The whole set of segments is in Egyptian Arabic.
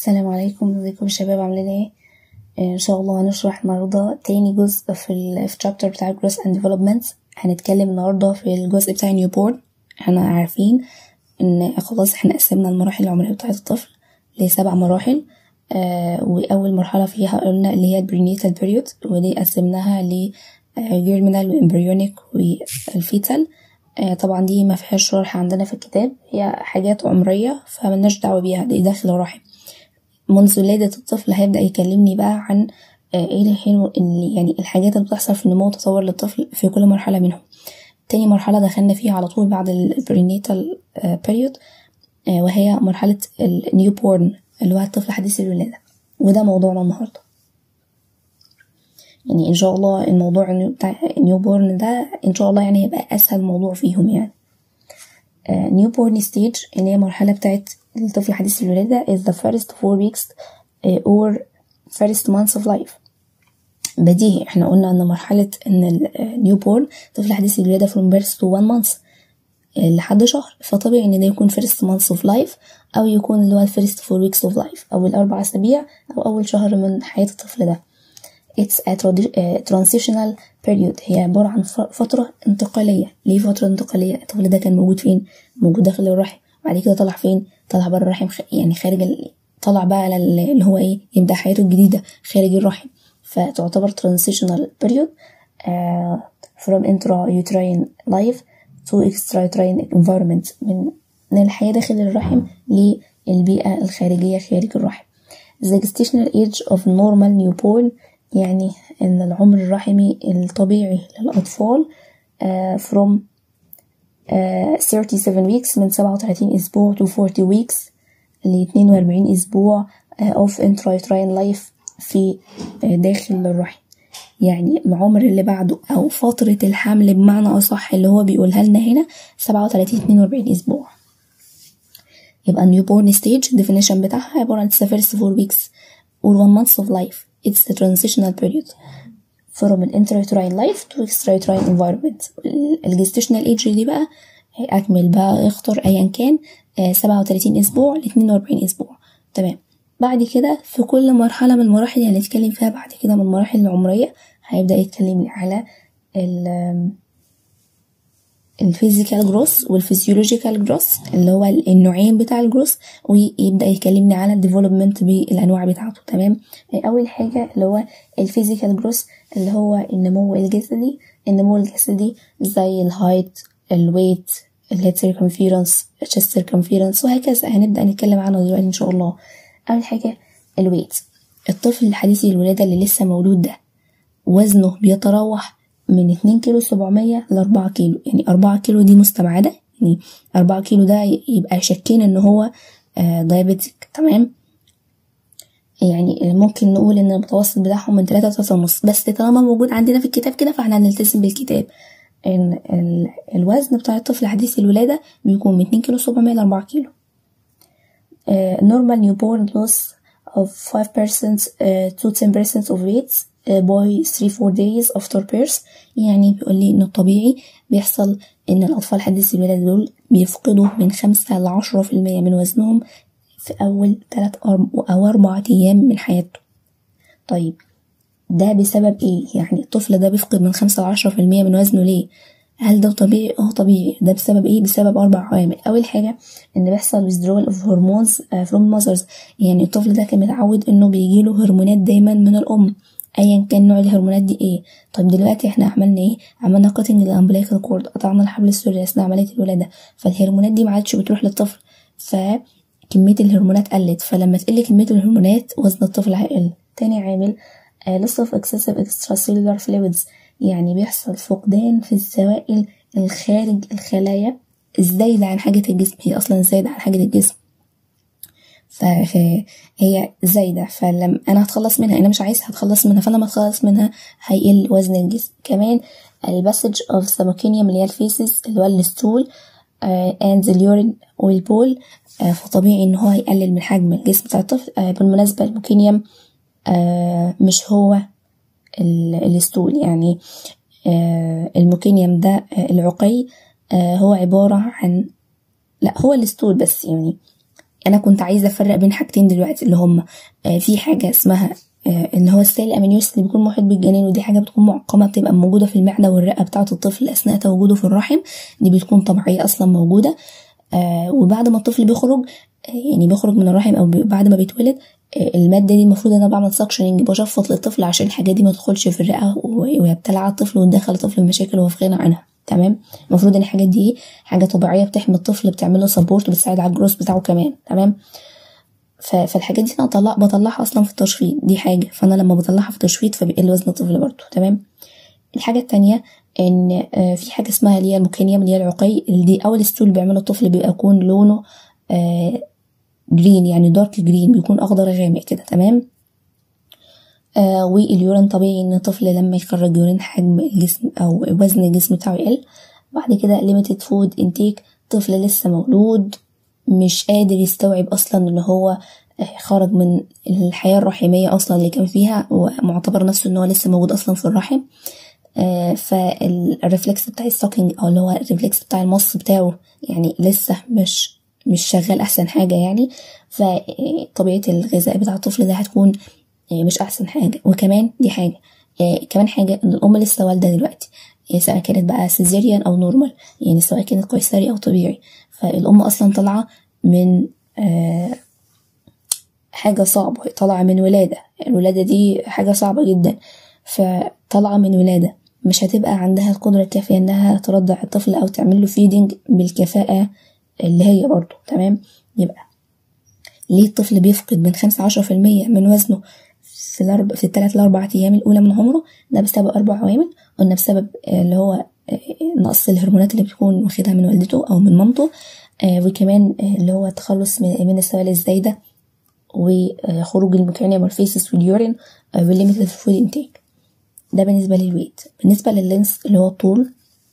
السلام عليكم ازيكم يا شباب عاملين ايه ان شاء الله هنشرح النهارده تاني جزء في ال في chapter بتاع growth and development هنتكلم النهارده في الجزء بتاع newborn احنا عارفين ان خلاص احنا قسمنا المراحل العمريه بتاعه الطفل لسبع مراحل آه واول مرحله فيها قلنا اللي هي البرينيتال بيريود ودي قسمناها ل جيرمينال وامبريونيك والفيتال آه طبعا دي ما فيهاش شرح عندنا في الكتاب هي حاجات عمريه فملناش دعوه بيها دي داخل الرحم منذ ولادة الطفل هيبدأ يكلمني بقى عن ايه الحلو يعني الحاجات اللي بتحصل في النمو والتطور للطفل في كل مرحلة منهم تاني مرحلة دخلنا فيها على طول بعد البرينيتال بيريود وهي مرحلة النيو بورن اللي هو الطفل حديث الولادة وده موضوعنا النهاردة يعني ان شاء الله الموضوع بتاع النيو بورن ده ان شاء الله يعني هيبقى اسهل موضوع فيهم يعني نيو بورن ستيج اللي هي مرحلة بتاعت الطفل حديث الولادة is the first four weeks or first months of life بديهي احنا قلنا ان مرحلة ان النيو بورن طفل حديث الولادة from birth to one month لحد شهر فطبيعي ان ده يكون first months of life او يكون اللي هو first four weeks of life او الاربع اسابيع او اول شهر من حياة الطفل ده it's a transitional period هي عبارة عن فترة انتقالية ليه فترة انتقالية الطفل ده كان موجود فين موجود داخل الرحم بعد كده طلع فين طلع بره الرحم يعني خارج ال... طلع بقى على اللي هو ايه يبدا حياته الجديده خارج الرحم فتعتبر transitional period uh, from intrauterine life to extrauterine environment من من الحياه داخل الرحم للبيئه الخارجيه خارج الرحم the gestational age of normal newborn يعني ان العمر الرحمي الطبيعي للاطفال uh, from Uh, 37 weeks من 37 أسبوع to 40 weeks ل 42 أسبوع uh, of intrauterine life في uh, داخل الرحم يعني العمر اللي بعده أو فترة الحمل بمعنى أصح اللي هو بيقولها لنا هنا 37 42 أسبوع يبقى newborn stage definition بتاعها عبارة عن the first 4 weeks or 1 month of life it's the transitional period from an intrauterine life to extrauterine environment الجستيشنال ايج دي بقى اكمل بقى اختار ايا كان سبعة وتلاتين اسبوع لاتنين واربعين اسبوع تمام بعد كده في كل مرحلة من المراحل اللي هنتكلم فيها بعد كده من المراحل العمرية هيبدأ يتكلم لي على ال الفيزيكال جروس والفسيولوجيكال جروس اللي هو النوعين بتاع الجروس ويبدا يكلمني على الديفلوبمنت بالانواع بتاعته تمام اول حاجه اللي هو الفيزيكال جروس اللي هو النمو الجسدي النمو الجسدي زي الهايت الويت الهيد سيركمفيرنس الشست سيركمفيرنس وهكذا هنبدا نتكلم عنه دلوقتي ان شاء الله اول حاجه الويت الطفل الحديث الولاده اللي لسه مولود ده وزنه بيتراوح من اتنين كيلو سبعمية لأربعة كيلو يعني أربعة كيلو دي مستبعدة يعني أربعة كيلو ده يبقى شاكين إن هو دايابيتك تمام يعني ممكن نقول إن المتوسط بتاعهم من تلاتة لتلاتة ونص بس طالما موجود عندنا في الكتاب كده فاحنا هنلتزم بالكتاب إن الوزن بتاع الطفل حديث الولادة بيكون من اتنين كيلو سبعمية لأربعة كيلو normal newborn loss of 5% to 10% of weight باي 3 4 days after birth يعني بيقول لي ان الطبيعي بيحصل ان الاطفال حديث الولاده دول بيفقدوا من خمسة لعشرة في المية من وزنهم في اول تلات او اربع ايام من حياته طيب ده بسبب ايه يعني الطفل ده بيفقد من خمسة لعشرة في المية من وزنه ليه هل ده طبيعي اه طبيعي ده بسبب ايه بسبب اربع عوامل اول حاجه ان بيحصل withdrawal of hormones from mothers يعني الطفل ده كان متعود انه بيجيله هرمونات دايما من الام ايا كان نوع الهرمونات دي ايه طيب دلوقتي احنا عملنا ايه عملنا قطن الامبليكال كورد قطعنا الحبل السري اثناء عمليه الولاده فالهرمونات دي ما عادش بتروح للطفل فكميه الهرمونات قلت فلما تقل كميه الهرمونات وزن الطفل هيقل تاني عامل loss of excessive extracellular fluids يعني بيحصل فقدان في السوائل الخارج الخلايا الزايدة عن حاجة الجسم هي أصلا زايدة عن حاجة الجسم فهي زايدة فلما أنا هتخلص منها أنا مش عايزها هتخلص منها فلما أتخلص منها هيقل وزن الجسم كمان الباسج اوف سموكينيوم اللي هي الفيسز اللي هو الستول اند اليورين والبول فطبيعي ان هو هيقلل من حجم الجسم بتاع الطفل بالمناسبة الموكينيوم مش هو الستول يعني الموكينيوم ده العقي هو عبارة عن لا هو الستول بس يعني انا كنت عايزه افرق بين حاجتين دلوقتي اللي هم في حاجه اسمها اللي هو السائل الامينيوس اللي بيكون محيط بالجنين ودي حاجه بتكون معقمه بتبقى موجوده في المعده والرئه بتاعه الطفل اثناء تواجده في الرحم دي بتكون طبيعيه اصلا موجوده وبعد ما الطفل بيخرج يعني بيخرج من الرحم او بعد ما بيتولد الماده دي المفروض ان انا بعمل سكشننج بشفط للطفل عشان الحاجات دي ما تدخلش في الرئه وهي بتلعب الطفل وتدخل الطفل في مشاكل وهو في غنى عنها تمام المفروض ان الحاجات دي حاجه طبيعيه بتحمي الطفل بتعمل له سبورت بتساعد على الجروس بتاعه كمان تمام فالحاجات دي انا بطلع بطلعها اصلا في التشفيط دي حاجه فانا لما بطلعها في التشفيط فبيقل وزن الطفل برضه تمام الحاجه التانية ان في حاجه اسمها اللي هي الموكينيوم اللي هي العقي دي اول ستول بيعمله الطفل بيبقى يكون لونه جرين يعني دارك جرين بيكون اخضر غامق كده تمام آه واليورين طبيعي ان الطفل لما يخرج يورين حجم الجسم او وزن الجسم بتاعه يقل بعد كده limited food intake طفل لسه مولود مش قادر يستوعب اصلا ان هو خرج من الحياة الرحمية اصلا اللي كان فيها ومعتبر نفسه ان هو لسه موجود اصلا في الرحم آه فالريفلكس بتاع السوكينج او اللي هو الريفلكس بتاع المص بتاعه يعني لسه مش مش شغال احسن حاجة يعني فطبيعة الغذاء بتاع الطفل ده هتكون مش احسن حاجة وكمان دي حاجة كمان حاجة ان الام لسه والدة دلوقتي سواء كانت بقى سيزيريان او نورمال يعني سواء كانت قيصري او طبيعي فالام اصلا طالعة من حاجة صعبة طالعة من ولادة الولادة دي حاجة صعبة جدا فطالعة من ولادة مش هتبقى عندها القدرة الكافية انها ترضع الطفل او تعمل له فيدنج بالكفاءة اللي هي برضه تمام يبقى ليه الطفل بيفقد من خمسة عشرة في المية من وزنه في الأربع في الثلاث لأربع أيام الأولى من عمره ده بسبب أربع عوامل قلنا بسبب اللي هو نقص الهرمونات اللي بتكون واخدها من والدته أو من مامته وكمان اللي هو التخلص من السوائل الزايدة وخروج المكعنية والفيسس واليورين والليميتد فود انتيك ده بالنسبة للويت بالنسبة لللينس اللي هو الطول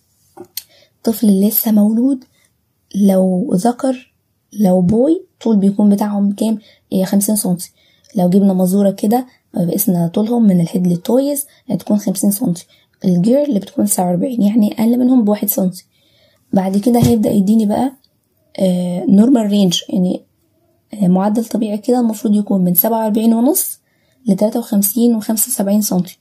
طفل لسه مولود لو ذكر لو بوي طول بيكون بتاعهم كام هي خمسين سنتي لو جبنا مزورة كده بقسنا طولهم من الهيد للتويز هتكون خمسين سنتي الجير اللي بتكون تسعة وأربعين يعني أقل منهم بواحد سنتي بعد كده هيبدأ يديني بقى نورمال رينج يعني آه معدل طبيعي كده المفروض يكون من سبعة وأربعين ونص لتلاتة وخمسين وخمسة وسبعين سنتي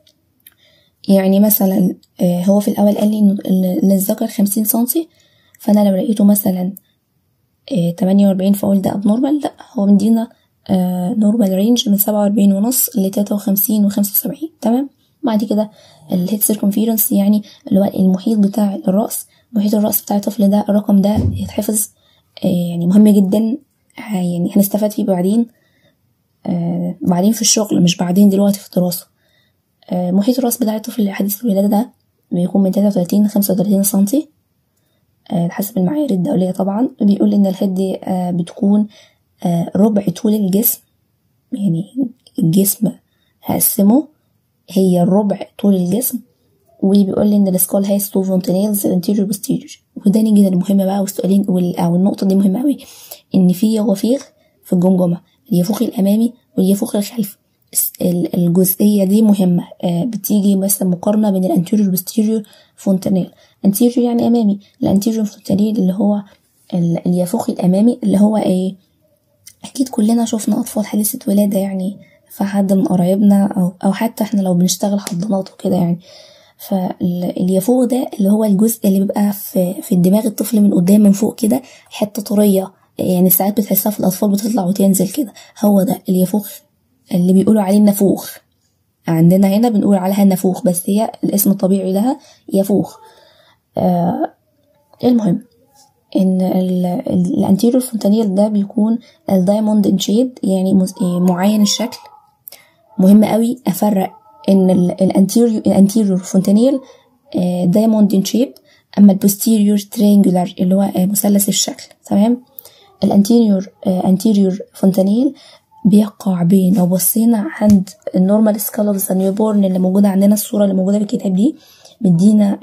يعني مثلا آه هو في الأول قال لي إن الذكر خمسين سنتي فأنا لو لقيته مثلا تمانية وأربعين فأقول ده أبنورمال لأ هو مدينا نورمال رينج من سبعة وأربعين ونص لتلاتة وخمسين وخمسة وسبعين تمام بعد كده الهيد سيركمفيرنس يعني اللي هو المحيط بتاع الرأس محيط الرأس بتاع الطفل ده الرقم ده يتحفظ يعني مهم جدا يعني هنستفاد فيه بعدين بعدين في الشغل مش بعدين دلوقتي في الدراسة محيط الرأس بتاع الطفل حديث الولادة ده بيكون من تلاتة وتلاتين لخمسة وتلاتين سنتي حسب المعايير الدولية طبعا بيقول إن الهيد دي بتكون ربع طول الجسم يعني الجسم هقسمه هي الربع طول الجسم وبيقول لي ان السكول هاز تو فونتينيلز انتيريور بوستيريور وده نيجي للمهم بقى والسؤالين او النقطه دي مهمه قوي ان في يوافيغ في الجمجمه اليافوخ الامامي واليافوخ الخلفي الجزئيه دي مهمه بتيجي مثلا مقارنه بين الانتيريور بوستيريور فونتانيل انتيريور يعني امامي الانتيريور فونتانيل اللي هو اليافوخ الامامي اللي هو ايه اكيد كلنا شفنا اطفال حديثه ولاده يعني فحد من قرايبنا او او حتى احنا لو بنشتغل حضانات وكده يعني فاليافوخ ده اللي هو الجزء اللي بيبقى في في الدماغ الطفل من قدام من فوق كده حته طريه يعني ساعات بتحسها في الاطفال بتطلع وتنزل كده هو ده اليافوخ اللي بيقولوا عليه النافوخ عندنا هنا بنقول عليها النافوخ بس هي الاسم الطبيعي لها يافوخ آه المهم ان الانتيريور فونتانيل ده بيكون الدايموند ان شيد يعني معين الشكل مهم قوي افرق ان الانتيريور الانتيريور فونتانيل دايموند ان شيب اما البوستيريور ترينجولار اللي هو مثلث الشكل تمام الانتيريور انتيريور فونتانيل بيقع بين لو بصينا عند النورمال سكال اوف ذا نيوبورن اللي موجوده عندنا الصوره اللي موجوده في الكتاب دي مدينا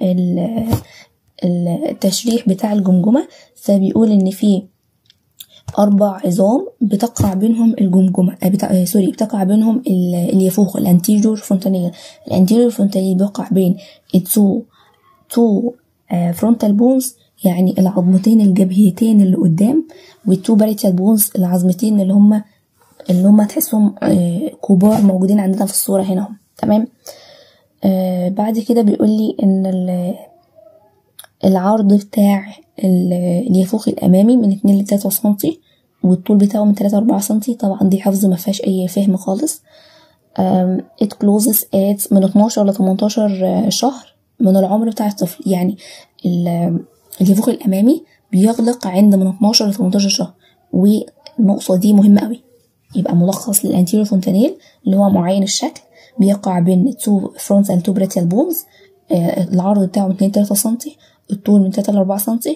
التشريح بتاع الجمجمه فبيقول ان في أربع عظام بتقع بينهم الجمجمة بتاع سوري بتقع بينهم اليافوخ الانتيريور فونتانيل الانتيريور فونتانيل بيقع بين التو تو فرونتال بونز يعني العظمتين الجبهتين اللي قدام والتو باريتال بونز العظمتين اللي هما اللي هما تحسهم آه، كبار موجودين عندنا في الصورة هنا هم تمام آه بعد كده بيقول لي ان ال- العرض بتاع ال- اليافوخ الامامي من 2 ل 3 سنتي والطول بتاعه من 3 ل 4 سنتي طبعا دي حفظ ما فيهاش اي فهم خالص um, it closes at من 12 ل 18 شهر من العمر بتاع الطفل يعني ال- اليافوخ الامامي بيغلق عند من 12 ل 18 شهر والنقطة دي مهمة قوي يبقى ملخص للانتيريور فونتانيل اللي هو معين الشكل بيقع بين تو فرونت اند تو بريتيال بونز العرض بتاعه من 2 3 سنتي الطول من 3 ل 4 سنتي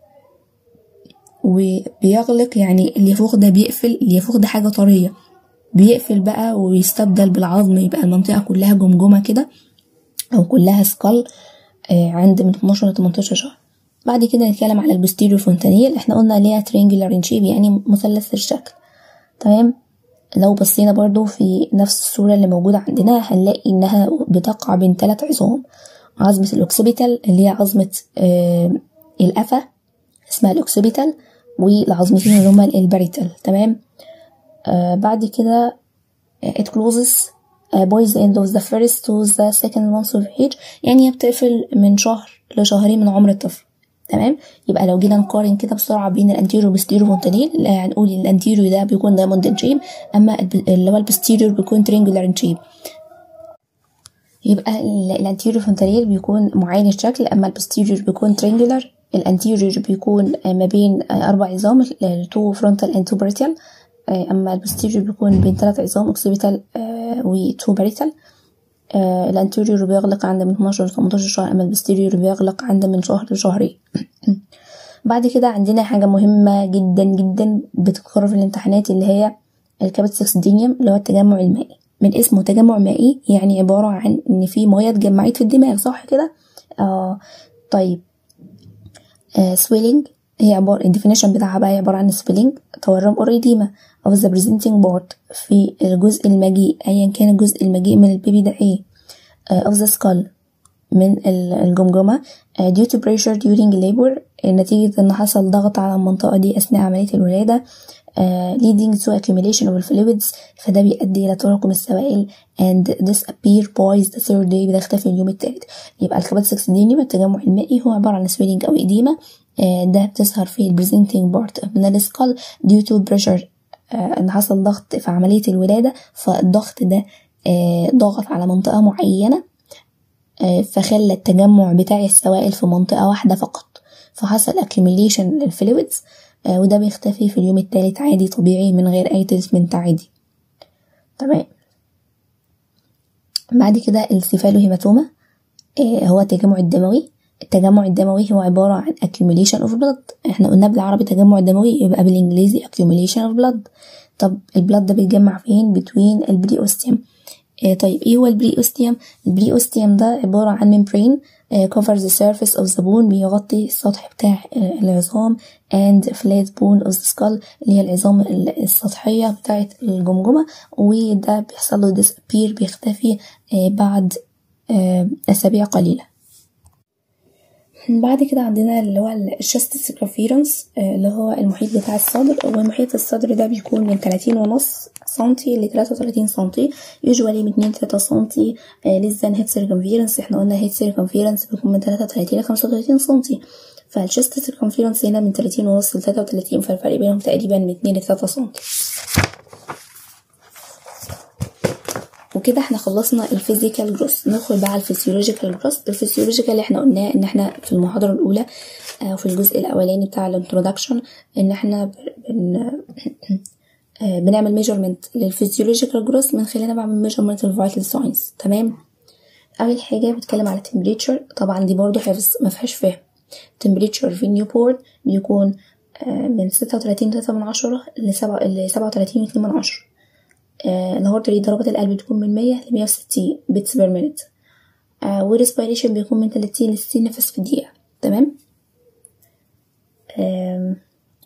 وبيغلق يعني اليافوخ ده بيقفل اليافوخ ده حاجة طرية بيقفل بقى ويستبدل بالعظم يبقى المنطقة كلها جمجمة كده أو كلها سكال عند من 12 ل 18 شهر بعد كده نتكلم على البوستيريور فونتانيل احنا قلنا ليها ترينجلر شيب يعني مثلث الشكل تمام لو بصينا برضو في نفس الصورة اللي موجودة عندنا هنلاقي إنها بتقع بين ثلاث عظام عظمة الأوكسيبيتال اللي هي عظمة آه القفا اسمها الأوكسيبيتال والعظمتين اللي هما الباريتال تمام آه بعد كده it closes uh, by the end of the first to the second month of age يعني هي بتقفل من شهر لشهرين من عمر الطفل تمام يبقى لو جينا نقارن كده بسرعه بين الانتيريور والبستيريور فونتانيل هنقول ان الانتيريور ده بيكون دايموند ان شيب اما الب- اللي هو البستيريور بيكون ترينجولار ان شيب يبقى ال- الانتيريور فونتانيل بيكون معين الشكل اما البستيريور بيكون ترينجولار الانتيريور بيكون آه، ما بين آه، اربع عظام تو فرونتال اند تو بريتال اما البستيريور بيكون بين ثلاث عظام اوكسيبيتال وتو بريتال آه، الانتيريور بيغلق عند من 12 ل 18 شهر اما البستيريور بيغلق عند من شهر لشهرين بعد كده عندنا حاجة مهمة جدا جدا بتتكرر في الامتحانات اللي هي الكابتسكسدينيوم اللي هو التجمع المائي من اسمه تجمع مائي يعني عبارة عن ان في مية اتجمعت في الدماغ صح كده آه طيب آه swelling هي عبارة الديفينيشن بتاعها بقى عبارة عن swelling تورم أوريديما of the presenting part في الجزء المجيء أيا كان الجزء المجيء من البيبي ده ايه آه of the skull من ال- الجمجمة آه، due to pressure during labor آه، نتيجة إن حصل ضغط على المنطقة دي أثناء عملية الولادة آه، leading to accumulation of fluids فده بيؤدي إلى تراكم السوائل and disappear by the third day بتختفي اليوم الثالث يبقى الكباتسكسدينيوم التجمع المائي هو عبارة عن swelling أو إديمة آه، ده بتظهر في ال presenting part من السكال due to pressure آه، إن حصل ضغط في عملية الولادة فالضغط ده آه، ضغط على منطقة معينة آه، فخلى التجمع بتاع السوائل في منطقة واحدة فقط فحصل accumulation للفلويدز آه، وده بيختفي في اليوم الثالث عادي طبيعي من غير أي تريتمنت عادي تمام بعد كده السيفالوهيماتوما آه، هو التجمع الدموي التجمع الدموي هو عبارة عن accumulation of blood احنا قلنا بالعربي تجمع دموي يبقى بالانجليزي accumulation of blood طب البلاد ده بيتجمع فين between البريوستيوم آه، طيب ايه هو البريوستيوم البريوستيوم ده عبارة عن membrane آه، cover the surface of the bone بيغطي السطح بتاع آه، العظام and flat bone of the skull اللي هي العظام ال- السطحية بتاعة الجمجمة وده بيحصل له disappear بيختفي آه، بعد آه، أسابيع قليلة بعد كده عندنا اللي هو الشست سيركمفيرنس اللي هو المحيط بتاع الصدر ومحيط الصدر ده بيكون من 30 ونص سنتي ل 33 سنتي يوجوالي من 2 ل 3 سنتي للزن هيد سيركمفيرنس احنا قلنا هيد سيركمفيرنس بيكون من 33 ل 35 سنتي فالشست سيركمفيرنس هنا من 30 ونص ل 33 فالفرق بينهم تقريبا من 2 ل 3 سنتي وكده احنا خلصنا الفيزيكال جروس ندخل بقى على الفسيولوجيكال جروس الفسيولوجيكال اللي احنا قلناه ان احنا في المحاضرة الاولى آه، وفي الجزء الاولاني بتاع الانترودكشن ان احنا بن آه، بنعمل ميجرمنت للفسيولوجيكال جروس من خلالنا بعمل ميجرمنت للفيتال ساينس تمام اول حاجه بتكلم على temperature طبعا دي برضو حفظ ما فيهاش فهم temperature في النيوبورن بيكون آه، من 36 من عشرة ل 37 من عشرة آه، الهارت ريت ضربات القلب بتكون من 100 ل 160 بيتس بير مينيت والريسبيريشن بيكون من 30 ل 60 نفس في الدقيقة تمام آم،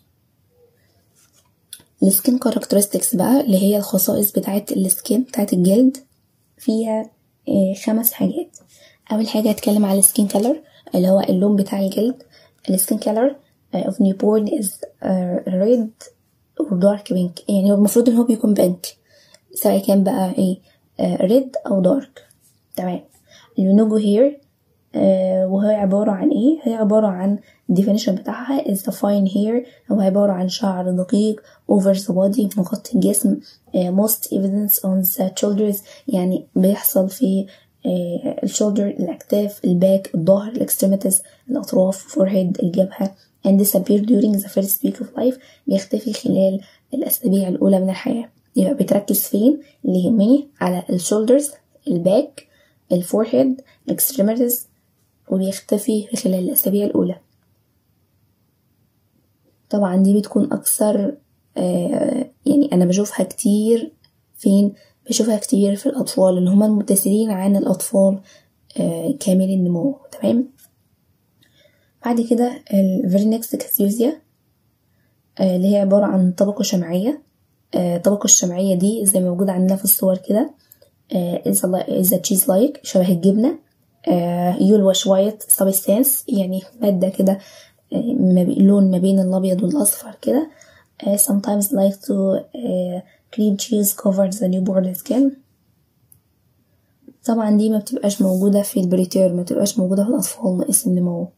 السكين كاركترستكس بقى اللي هي الخصائص بتاعة السكين بتاعة الجلد فيها آه، خمس حاجات أول حاجة هتكلم على السكين كلر اللي هو اللون بتاع الجلد السكين كلر of newborn is uh, red or dark pink يعني هو المفروض ان هو بيكون بينك سواء كان بقى ايه ريد او دارك تمام اليونوجو هير آه وهي عبارة عن ايه هي عبارة عن الديفينيشن بتاعها is the fine hair هو عبارة عن شعر دقيق over the body مغطي الجسم آه most evidence on the shoulders يعني بيحصل في آه الشولدر الأكتاف الباك الظهر الاكستريميتيز الأطراف forehead الجبهة and disappear during the first week of life بيختفي خلال الأسابيع الأولى من الحياة يبقى بتركز فين اللي يهمني على الشولدرز الباك الفورهيد الاكستريميتيز وبيختفي في خلال الأسابيع الأولى طبعا دي بتكون أكثر آه يعني أنا بشوفها كتير فين بشوفها كتير في الأطفال اللي هما المتسرين عن الأطفال آه كامل النمو تمام بعد كده الفيرنكس كاثيوزيا آه اللي هي عبارة عن طبقة شمعية الطبقة الشمعية دي زي ما موجود عندنا في الصور كده is a cheese like شبه الجبنة يلوش وايت substance يعني مادة كده لون ما بين الأبيض والأصفر كده sometimes like to cream cheese covers the newborn skin طبعا دي ما بتبقاش موجودة في البريتير ما بتبقاش موجودة في الأطفال ناقص النمو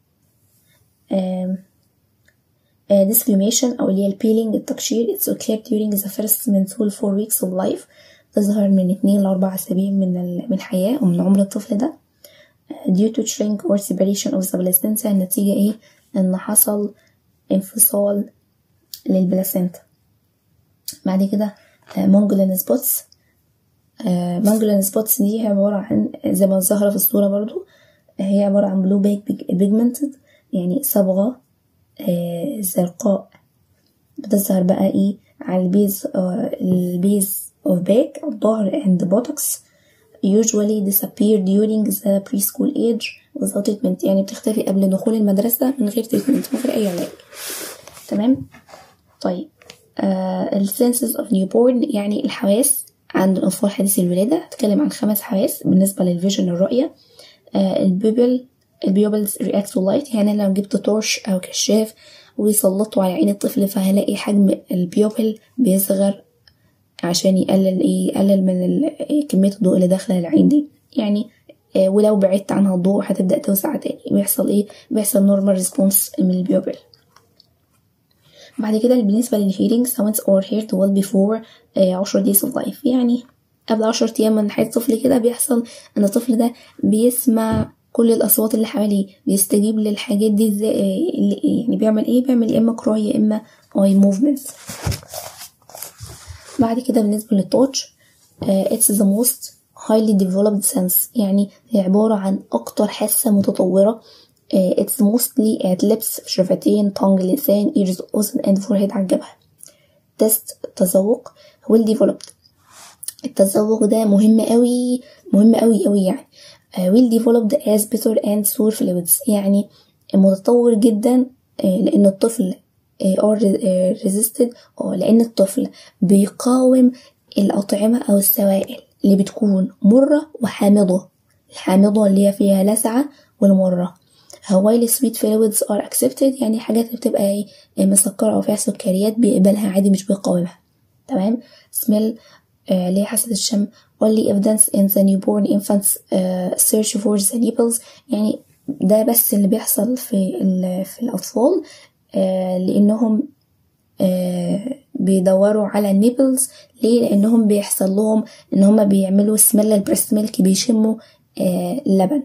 desquamation أو اللي هي البيلينج التقشير it's occurred during the first menstrual four weeks of life تظهر من اتنين لأربع أسابيع من من الحياة أو من عمر الطفل ده due to shrink or separation of the placenta النتيجة ايه إن حصل انفصال للبلاسنتا بعد كده مونجولين سبوتس مونجولين سبوتس دي عبارة عن زي ما ظاهرة في الصورة برضو هي عبارة عن بلو باك بيجمنتد يعني صبغة آه زرقاء بتظهر بقى ايه على البيز آه البيز of back الظهر and buttocks usually disappear during the preschool age without treatment يعني بتختفي قبل دخول المدرسة من غير treatment من غير أي علاج تمام طيب آه ال senses of newborn يعني الحواس عند الأطفال حديثي الولادة هتكلم عن خمس حواس بالنسبة للفيجن الرؤية آه البيبل البيوبلز react to light يعني لو جبت تورش أو كشاف ويسلطوا على عين الطفل فهلاقي حجم البيوبل بيصغر عشان يقلل ايه يقلل من كمية الضوء اللي داخلة العين دي يعني آه ولو بعدت عنها الضوء هتبدأ توسع تاني بيحصل ايه بيحصل نورمال ريسبونس من البيوبل بعد كده بالنسبة للهيرنج sounds or heard well before آه عشر days of life يعني قبل عشر أيام من حياة الطفل كده بيحصل إن الطفل ده بيسمع كل الأصوات اللي حواليه بيستجيب للحاجات دي ازاي يعني بيعمل ايه بيعمل يا إما كراي يا إما اي موفمنت بعد كده بالنسبة للتوتش uh, it's the most highly developed sense يعني هي عبارة عن أكتر حاسة متطورة uh, it's mostly at lips شفتين tongue لسان ears أذن and forehead على الجبهة test التذوق well developed التذوق ده مهم قوي مهم قوي قوي يعني uh, well developed as bitter and sour fluids يعني متطور جدا uh, لأن الطفل or resisted أو لأن الطفل بيقاوم الأطعمة أو السوائل اللي بتكون مرة وحامضة الحامضة اللي هي فيها لسعة والمرة while sweet fluids are accepted يعني حاجات اللي بتبقى ايه مسكرة أو فيها سكريات بيقبلها عادي مش بيقاومها تمام smell آه اللي هي حاسة الشم only evidence in the newborn infants uh, search for the nipples يعني ده بس اللي بيحصل في في الأطفال آه لأنهم آه بيدوروا على النيبلز ليه لأنهم بيحصل لهم إن هما بيعملوا سميل البريست ميلك بيشموا آه اللبن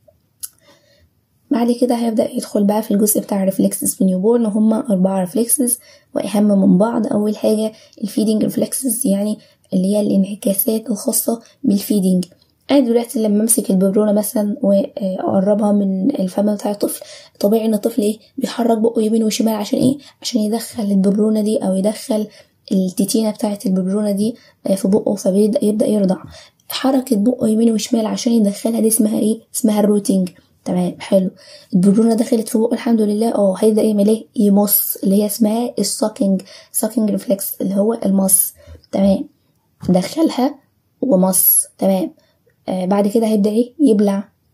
بعد كده هيبدأ يدخل بقى في الجزء بتاع الريفلكسز في نيوبورن هما أربعة ريفلكسز وأهم من بعض أول حاجة الفيدنج ريفلكسز يعني اللي هي الانعكاسات الخاصة بالفيدنج انا دلوقتي لما امسك الببرونه مثلا واقربها من الفم بتاع الطفل طبيعي ان الطفل ايه بيحرك بقه يمين وشمال عشان ايه عشان يدخل الببرونه دي او يدخل التتينه بتاعه الببرونه دي في بقه فبيبدا يبدا يرضع حركه بقه يمين وشمال عشان يدخلها دي اسمها ايه اسمها الروتينج تمام حلو الببرونه دخلت في بقه الحمد لله اه هيبدا يعمل ايه يمص اللي هي اسمها الساكينج ساكينج ريفلكس اللي هو المص تمام دخلها ومص تمام آه بعد كده هيبدا ايه يبلع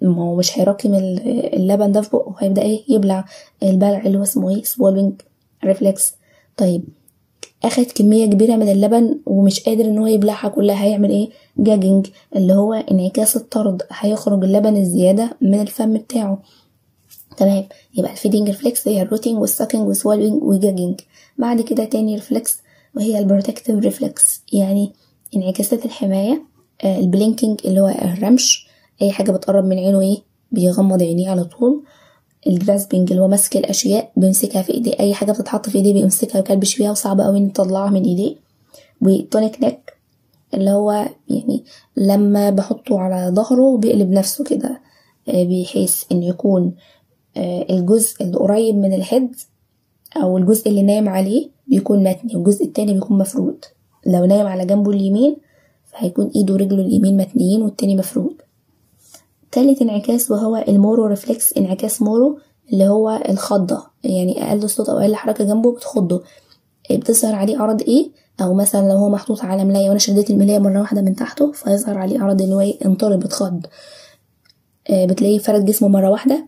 ما هو مش هيراكم اللبن ده في بقه هيبدأ ايه يبلع البلع اللي هو اسمه ايه swallowing ريفلكس طيب اخد كمية كبيرة من اللبن ومش قادر ان هو يبلعها كلها هيعمل ايه جاجنج اللي هو انعكاس الطرد هيخرج اللبن الزيادة من الفم بتاعه تمام يبقى الفيدنج ريفلكس هي الروتينج والساكنج والسوالوينج وجاجنج بعد كده تاني ريفلكس وهي البروتكتيف ريفلكس يعني انعكاسات الحماية آه البلينكينج اللي هو الرمش اي حاجة بتقرب من عينه ايه بيغمض عينيه على طول الجراسبنج اللي هو ماسك الاشياء بيمسكها في ايديه اي حاجه بتتحط في ايديه بيمسكها ويكلبش فيها وصعب قوي ان يطلعها من ايديه وتونيك نيك اللي هو يعني لما بحطه على ظهره بيقلب نفسه كده بحيث ان يكون الجزء اللي قريب من الهيد او الجزء اللي نايم عليه بيكون متني والجزء التاني بيكون مفرود لو نايم على جنبه اليمين فهيكون ايده ورجله اليمين متنيين والتاني مفرود تالت انعكاس وهو المورو ريفلكس انعكاس مورو اللي هو الخضة يعني أقل صوت أو أقل حركة جنبه بتخضه بتظهر عليه أعراض إيه أو مثلا لو هو محطوط على ملاية وأنا شديت الملاية مرة واحدة من تحته فيظهر عليه أعراض إن هو انطرب اتخض بتلاقيه فرد جسمه مرة واحدة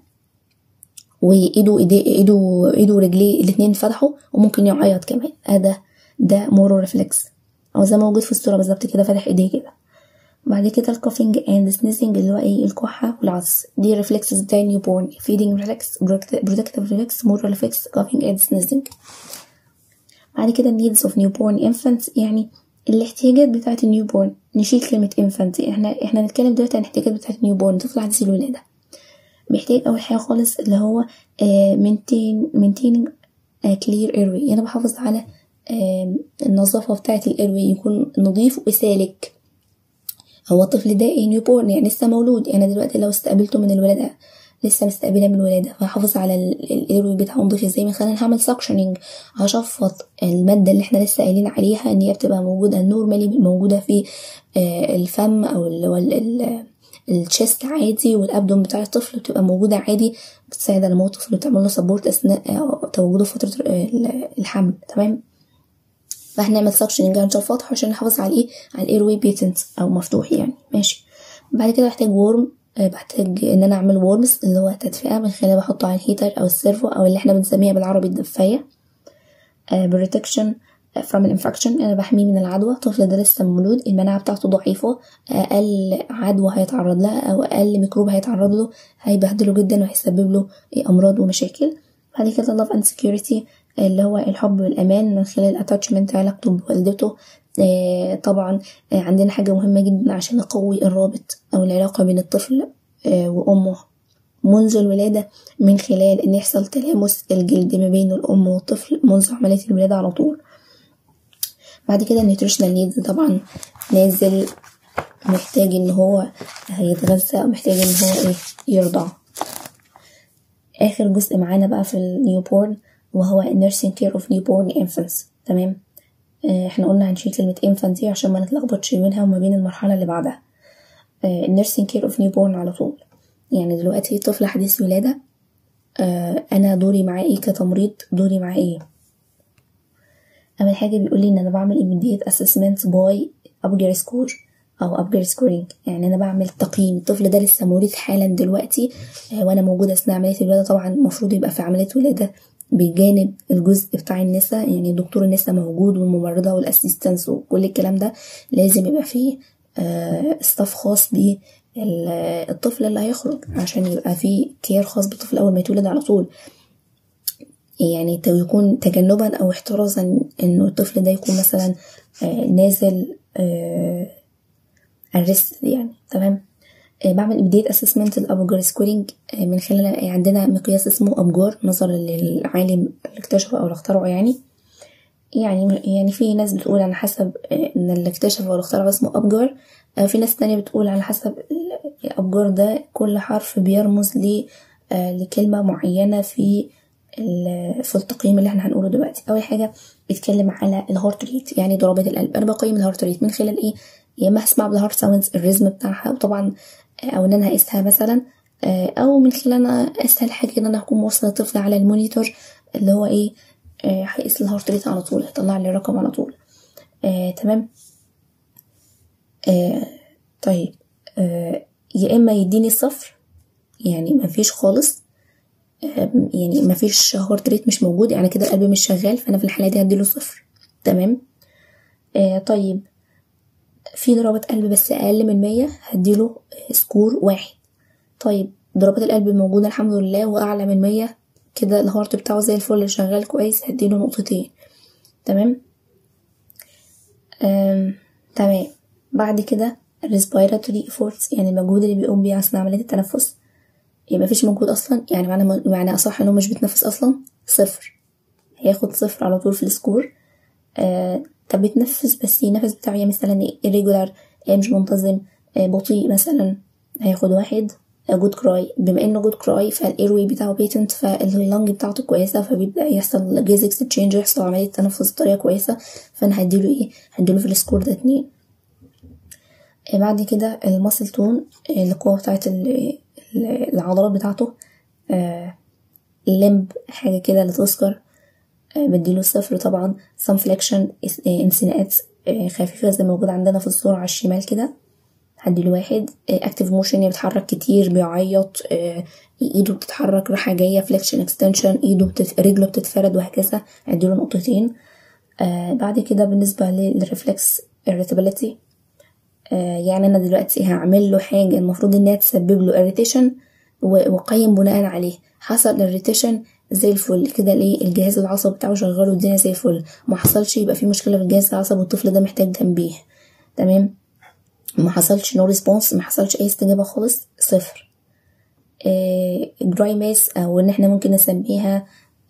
وإيده إيده إيده إيده ورجليه الاتنين فتحوا وممكن يعيط كمان ده ده مورو ريفلكس أو زي ما موجود في الصورة بالظبط كده فاتح إيديه كده بعد كده الكوفينج اند سنيزنج اللي هو ايه الكحة والعطس دي ريفلكسز بتاع نيو بورن فيدنج ريفلكس بروتكتيف ريفلكس مور ريفلكس كوفينج اند سنيزنج بعد كده النيدز اوف نيو بورن انفانت يعني الاحتياجات بتاعة النيو بورن نشيل كلمة انفانت احنا احنا نتكلم دلوقتي عن الاحتياجات بتاعة النيو بورن طفل حديث الولادة بيحتاج اول حاجة خالص اللي هو مينتين مينتيننج كلير ايروي انا بحافظ على النظافة بتاعة الايروي يكون نظيف وسالك هو الطفل ده نيو بورن يعني لسه مولود يعني دلوقتي لو استقبلته من الولادة لسه مستقبلة من الولادة فهحافظ على الايروي بتاعه نضيف ازاي من خلال هعمل سكشننج هشفط المادة اللي احنا لسه قايلين عليها ان هي بتبقى موجودة نورمالي موجودة في الفم او اللي هو التشيست عادي والابدوم بتاع الطفل بتبقى موجودة عادي بتساعد على موت الطفل وتعمل له سبورت اثناء تواجده في فترة الحمل تمام فهنعمل سكشننج هنشفطها عشان نحافظ على ايه على الاير واي بيتنت او مفتوح يعني ماشي بعد كده بحتاج ورم بحتاج ان انا اعمل وورمز اللي هو تدفئه من خلال بحطه على الهيتر او السيرفو او اللي احنا بنسميها بالعربي الدفايه بروتكشن فروم الانفكشن انا بحميه من العدوى الطفل ده لسه مولود المناعه بتاعته ضعيفه اقل عدوى هيتعرض لها او اقل ميكروب هيتعرض له هيبهدله جدا وهيسبب له امراض ومشاكل بعد كده love and security اللي هو الحب والأمان من خلال attachment علاقته بوالدته آه طبعا آه عندنا حاجة مهمة جدا عشان نقوي الرابط أو العلاقة بين الطفل آه وأمه منذ الولادة من خلال إن يحصل تلامس الجلد ما بين الأم والطفل منذ عملية الولادة على طول بعد كده النيوتريشنال نيدز طبعا نازل محتاج إن هو يتغذى محتاج إن هو إيه يرضع آخر جزء معانا بقى في النيو بورن وهو nursing care of newborn infants تمام آه احنا قلنا هنشيل كلمة infant دي عشان ما نتلخبطش بينها وما بين المرحلة اللي بعدها آه nursing care of newborn على طول يعني دلوقتي طفل حديث ولادة آه أنا دوري معاه إيه كتمريض دوري معاه إيه أول حاجة بيقول لي إن أنا بعمل immediate assessment by upgrade score أو upgrade scoring يعني أنا بعمل تقييم الطفل ده لسه مولود حالا دلوقتي آه وأنا موجودة أثناء عملية الولادة طبعا المفروض يبقى في عملية ولادة بجانب الجزء بتاع النساء يعني دكتور النساء موجود والممرضة والاسيستنس وكل الكلام ده لازم يبقى فيه ستاف خاص بالطفل اللي هيخرج عشان يبقى فيه كير خاص بالطفل أول ما يتولد على طول يعني يكون تجنبا أو احترازا إنه الطفل ده يكون مثلا نازل الريست يعني تمام بعمل بداية اسسمنت الابجار سكورينج من خلال عندنا مقياس اسمه ابجار نظرا للعالم اللي اكتشفه او اللي اخترعه يعني يعني يعني في ناس بتقول على حسب ان اللي اكتشفه او اخترعه اسمه ابجار في ناس تانية بتقول على حسب الابجار ده كل حرف بيرمز ل لكلمة معينة في في التقييم اللي احنا هنقوله دلوقتي اول حاجة بيتكلم على الهارت ريت يعني ضربات القلب انا بقيم الهارت ريت من خلال ايه يا اما هسمع بالهارت ساوندز الريزم بتاعها وطبعا او ان انا هقيسها مثلا او من خلال انا اسهل حاجه ان انا هكون موصله الطفل على المونيتور اللي هو ايه هيقيس الهارت ريت على طول هيطلع لي الرقم على طول آه تمام آه طيب آه يا اما يديني الصفر يعني مفيش خالص يعني مفيش هارت ريت مش موجود يعني كده القلب مش شغال فانا في الحاله دي هديله صفر تمام آه طيب في ضربات قلب بس اقل من مية هديله سكور واحد طيب ضربات القلب موجوده الحمد لله واعلى من مية كده الهارت بتاعه زي الفل شغال كويس هديله نقطتين تمام تمام بعد كده respiratory efforts يعني المجهود اللي بيقوم بيه أثناء عملية التنفس يبقى مفيش مجهود أصلا يعني معنى معنى أصح إنه مش بيتنفس أصلا صفر هياخد صفر على طول في السكور آه طب بيتنفس بس النفس بتاعه مثلا irregular مش منتظم آه بطيء مثلا هياخد واحد جود كراي بما انه جود كراي فالايروي بتاعه بيتنت فاللنج بتاعته كويسه فبيبدا يحصل جيز اكستشينج يحصل عمليه تنفس بطريقه كويسه فانا هديله ايه هديله في السكور ده اتنين بعد كده الماسل تون القوه بتاعت العضلات بتاعته اللمب حاجه كده لا تذكر بديله صفر طبعا سم فليكشن انسناءات خفيفه زي موجود عندنا في الصوره على الشمال كده هديله واحد اكتف موشن يعني بيتحرك كتير بيعيط ايده بتتحرك رايحه جايه فليكشن اكستنشن ايده بتت... رجله بتتفرد وهكذا هديله نقطتين آه بعد كده بالنسبه للريفلكس irritability آه يعني انا دلوقتي هعمل له حاجه المفروض انها تسبب له irritation واقيم بناء عليه حصل irritation زي الفل كده ليه الجهاز العصبي بتاعه شغال والدنيا زي الفل ما حصلش يبقى في مشكله في الجهاز العصبي والطفل ده محتاج تنبيه تمام ما حصلش نو ريسبونس ما حصلش اي استجابه خالص صفر دراي ماس او ان احنا ممكن نسميها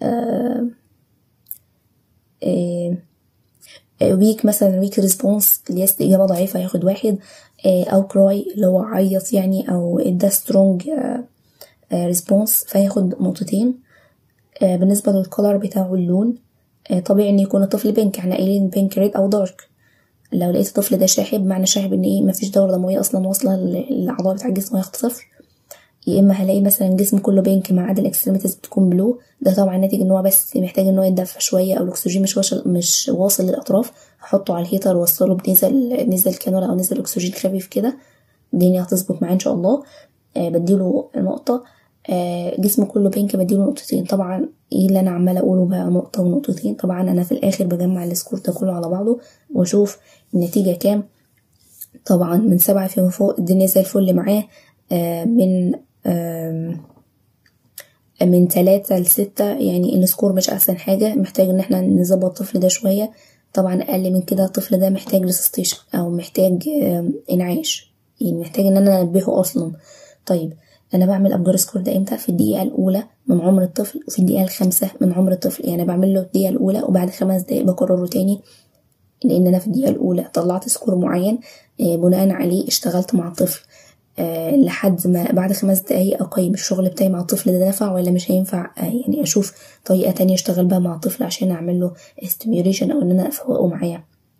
ويك مثلا ويك ريسبونس اللي هي استجابه ضعيفه هياخد واحد او كراي اللي هو عيط يعني او ده سترونج ريسبونس فهياخد نقطتين بالنسبه للكولر بتاعه اللون طبيعي ان يكون الطفل بينك احنا قايلين بينك ريد او دارك لو لقيت الطفل ده شاحب معنى شاحب ان ايه مفيش دورة دموية اصلا واصلة للأعضاء بتاع الجسم هياخد صفر يا اما هلاقي مثلا الجسم كله بينك ما عدا الاكستريميتيز بتكون بلو ده طبعا ناتج ان هو بس محتاج ان هو يتدفى شويه او الاكسجين مش واصل مش واصل للاطراف هحطه على الهيتر واوصله بنزل نزل كانولا او نزل اكسجين خفيف كده الدنيا هتظبط معاه ان شاء الله آه بديله نقطه آه جسمه كله بينك بديله نقطتين طبعا ايه اللي انا عماله اقوله بقى نقطه ونقطتين طبعا انا في الاخر بجمع السكور ده كله على بعضه واشوف النتيجه كام طبعا من سبعة فيما فوق الدنيا زي الفل معاه آه من آه من تلاتة لستة يعني السكور مش احسن حاجة محتاج ان احنا نظبط الطفل ده شوية طبعا اقل من كده الطفل ده محتاج ريسستيشن او محتاج آه انعاش يعني محتاج ان انا انبهه اصلا طيب انا بعمل ابجار سكور ده امتى في الدقيقه الاولى من عمر الطفل وفي الدقيقه الخامسه من عمر الطفل يعني بعمل له الدقيقه الاولى وبعد خمس دقايق بكرره تاني لان انا في الدقيقه الاولى طلعت سكور معين بناء عليه اشتغلت مع الطفل أه لحد ما بعد خمس دقايق اقيم الشغل بتاعي مع الطفل ده نفع ولا مش هينفع أه يعني اشوف طريقه تانية اشتغل بها مع الطفل عشان اعمل له ستيميوليشن او ان انا افوقه معايا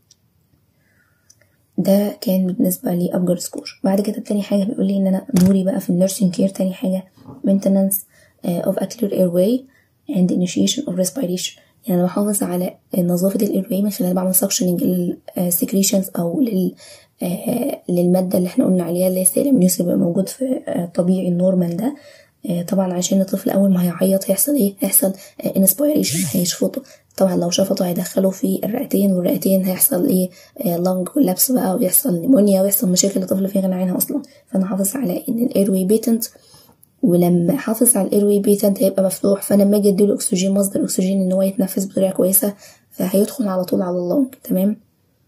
ده كان بالنسبه لي ابجر سكور بعد كده تاني حاجه بيقول لي ان انا دوري بقى في النيرسينج كير تاني حاجه maintenance uh, of a clear airway and initiation of respiration يعني انا بحافظ على نظافه الايرواي من خلال بعمل سكشننج للسكريشنز او لل آه للماده اللي احنا قلنا عليها اللي هي السيلم بيبقى موجود في الطبيعي النورمال ده طبعا عشان الطفل اول ما هيعيط هيحصل ايه هيحصل انسبيريشن هيشفطه طبعا لو شفطه هيدخله في الرئتين والرئتين هيحصل ايه لانج واللبس بقى ويحصل نيمونيا ويحصل مشاكل الطفل في غنى عنها اصلا فانا حافظ على ان الايروي بيتنت ولما احافظ على الايروي بيتنت هيبقى مفتوح فانا لما اجي اديله اكسجين مصدر اكسجين ان هو يتنفس بطريقه كويسه فهيدخل على طول على اللنج تمام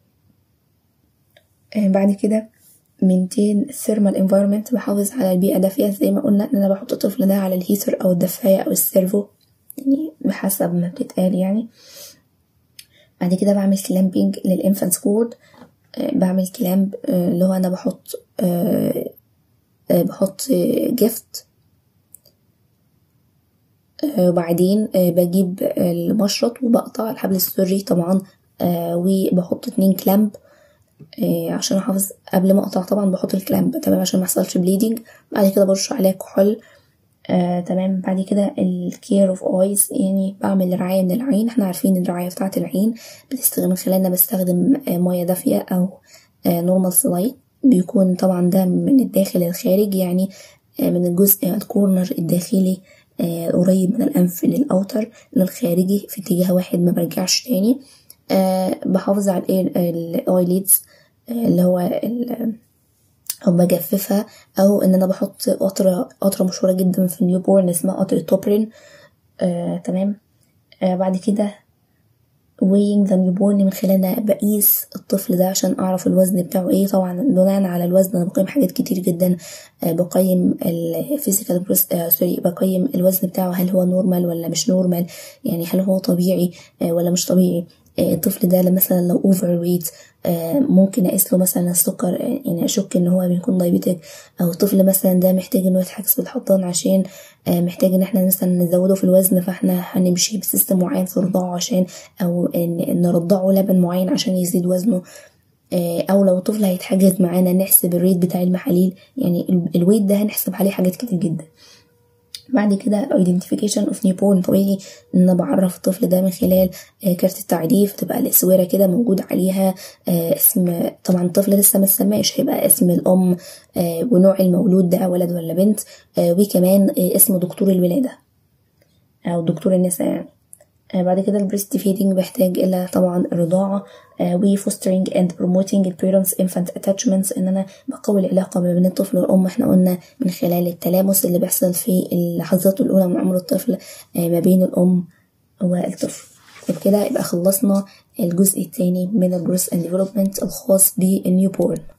آه بعد كده مينتين الثيرمال انفايرمنت بحافظ على البيئة دافية زي ما قلنا ان انا بحط الطفل ده على الهيتر او الدفاية او السيرفو يعني بحسب ما بتتقال يعني بعد كده بعمل كلامبينج للانفانت كورد أه بعمل كلامب أه اللي هو انا بحط أه بحط جفت وبعدين بجيب المشرط وبقطع الحبل السري طبعا وبحط اتنين كلامب إيه عشان احافظ قبل ما اقطع طبعا بحط الكلامب تمام عشان ما يحصلش بليدنج بعد كده برش عليها كحول آه تمام بعد كده الكير اوف ايز يعني بعمل رعايه من العين احنا عارفين الرعايه بتاعه العين بتستخدم من خلالنا بستخدم آه ميه دافيه او آه نورمال سلايت بيكون طبعا ده من الداخل للخارج يعني من الجزء الكورنر الداخلي قريب من الأنف للأوتر للخارجي في اتجاه واحد ما برجعش تاني بحافظ على الايليدز اللي هو او بجففها او ان انا بحط قطرة قطرة مشهورة جدا في النيو بورن اسمها قطرة توبرين آه، تمام آه، بعد كده weighing the newborn من خلالها بقيس الطفل ده عشان اعرف الوزن بتاعه ايه طبعا بناء على الوزن انا بقيم حاجات كتير جدا آه، بقيم الفيزيكال سوري بقيم الوزن بتاعه هل هو نورمال ولا مش نورمال يعني هل هو طبيعي آه، ولا مش طبيعي آه، الطفل ده مثلا لو اوفر ويت ممكن اقيس له مثلا السكر يعني اشك ان هو بيكون دايبيتك او الطفل مثلا ده محتاج انه يتحجز في الحضان عشان محتاج ان احنا مثلا نزوده في الوزن فاحنا هنمشي بسيستم معين في رضاعه عشان او ان نرضعه لبن معين عشان يزيد وزنه او لو طفل هيتحجز معانا نحسب الريت بتاع المحاليل يعني الويت ده هنحسب عليه حاجات كتير جدا بعد كده identification of newborn طبيعي ان انا بعرف الطفل ده من خلال كارت التعريف تبقى الاسوره كده موجود عليها اسم طبعا الطفل لسه ما اتسماش هيبقى اسم الام ونوع المولود ده ولد ولا بنت وكمان اسم دكتور الولاده او دكتور النساء يعني بعد كده البريست فيدنج بيحتاج الى طبعا الرضاعة و fostering and promoting the parents infant attachments ان انا بقوي العلاقة ما بين الطفل والام احنا قلنا من خلال التلامس اللي بيحصل في اللحظات الاولى من عمر الطفل ما بين الام والطفل وبكده يبقى خلصنا الجزء الثاني من الجروس اند ديفلوبمنت الخاص بالنيو بورن